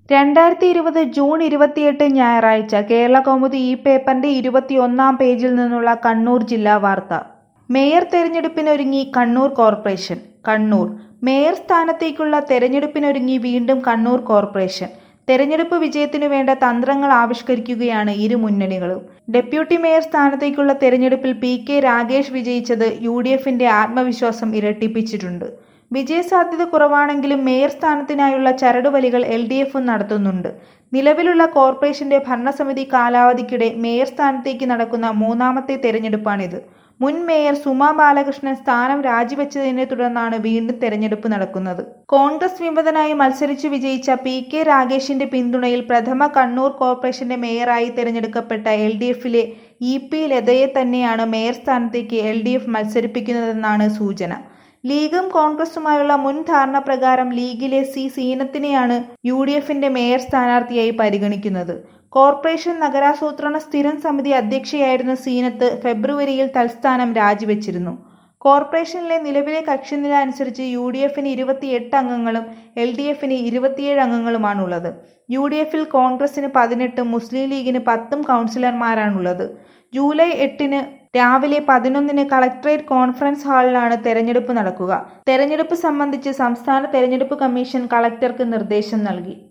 രണ്ടായിരത്തി ഇരുപത് ജൂൺ ഇരുപത്തിയെട്ട് ഞായറാഴ്ച കേരളകൗമുദി ഈ പേപ്പറിന്റെ ഇരുപത്തിയൊന്നാം പേജിൽ നിന്നുള്ള കണ്ണൂർ ജില്ലാ വാർത്ത മേയർ തെരഞ്ഞെടുപ്പിനൊരുങ്ങി കണ്ണൂർ കോർപ്പറേഷൻ കണ്ണൂർ മേയർ സ്ഥാനത്തേക്കുള്ള തെരഞ്ഞെടുപ്പിനൊരുങ്ങി വീണ്ടും കണ്ണൂർ കോർപ്പറേഷൻ തെരഞ്ഞെടുപ്പ് വിജയത്തിനു വേണ്ട തന്ത്രങ്ങൾ ആവിഷ്കരിക്കുകയാണ് ഇരു മുന്നണികളും ഡെപ്യൂട്ടി മേയർ സ്ഥാനത്തേക്കുള്ള തെരഞ്ഞെടുപ്പിൽ പി കെ രാഗേഷ് വിജയിച്ചത് യു ഡി എഫിന്റെ ആത്മവിശ്വാസം ഇരട്ടിപ്പിച്ചിട്ടുണ്ട് വിജയസാധ്യത കുറവാണെങ്കിലും മേയർ സ്ഥാനത്തിനായുള്ള ചരടുവലികൾ എൽ ഡി എഫും നടത്തുന്നുണ്ട് നിലവിലുള്ള കോർപ്പറേഷന്റെ ഭരണസമിതി കാലാവധിക്കിടെ മേയർ സ്ഥാനത്തേക്ക് നടക്കുന്ന മൂന്നാമത്തെ തെരഞ്ഞെടുപ്പാണിത് മുൻ മേയർ സുമ ബാലകൃഷ്ണൻ സ്ഥാനം രാജിവെച്ചതിനെ തുടർന്നാണ് വീണ്ടും തെരഞ്ഞെടുപ്പ് നടക്കുന്നത് കോൺഗ്രസ് വിമതനായി മത്സരിച്ചു വിജയിച്ച പി കെ രാഗേഷിന്റെ പിന്തുണയിൽ പ്രഥമ കണ്ണൂർ കോർപ്പറേഷന്റെ മേയറായി തെരഞ്ഞെടുക്കപ്പെട്ട എൽ ഡി എഫിലെ ഇ പി ലതയെ തന്നെയാണ് മേയർ സ്ഥാനത്തേക്ക് എൽ ഡി എഫ് മത്സരിപ്പിക്കുന്നതെന്നാണ് സൂചന ലീഗും കോൺഗ്രസുമായുള്ള മുൻ ധാരണ പ്രകാരം ലീഗിലെ സി സീനത്തിനെയാണ് യു ഡി എഫിന്റെ മേയർ സ്ഥാനാർത്ഥിയായി പരിഗണിക്കുന്നത് കോർപ്പറേഷൻ നഗരാസൂത്രണ സ്ഥിരം സമിതി അധ്യക്ഷയായിരുന്ന സീനത്ത് ഫെബ്രുവരിയിൽ തൽസ്ഥാനം രാജിവെച്ചിരുന്നു കോർപ്പറേഷനിലെ നിലവിലെ കക്ഷിനില അനുസരിച്ച് യു ഡി എഫിന് ഇരുപത്തിയെട്ട് അംഗങ്ങളും എൽ ഡി എഫിന് ഇരുപത്തിയേഴ് അംഗങ്ങളുമാണുള്ളത് യു ഡി എഫിൽ കോൺഗ്രസിന് പതിനെട്ടും മുസ്ലിം ലീഗിന് പത്തും കൗൺസിലർമാരാണുള്ളത് ജൂലൈ എട്ടിന് രാവിലെ പതിനൊന്നിന് കളക്ടറേറ്റ് കോൺഫറൻസ് ഹാളിലാണ് തെരഞ്ഞെടുപ്പ് നടക്കുക തെരഞ്ഞെടുപ്പ് സംബന്ധിച്ച് സംസ്ഥാന തെരഞ്ഞെടുപ്പ് കമ്മീഷൻ കളക്ടർക്ക് നിർദ്ദേശം നൽകി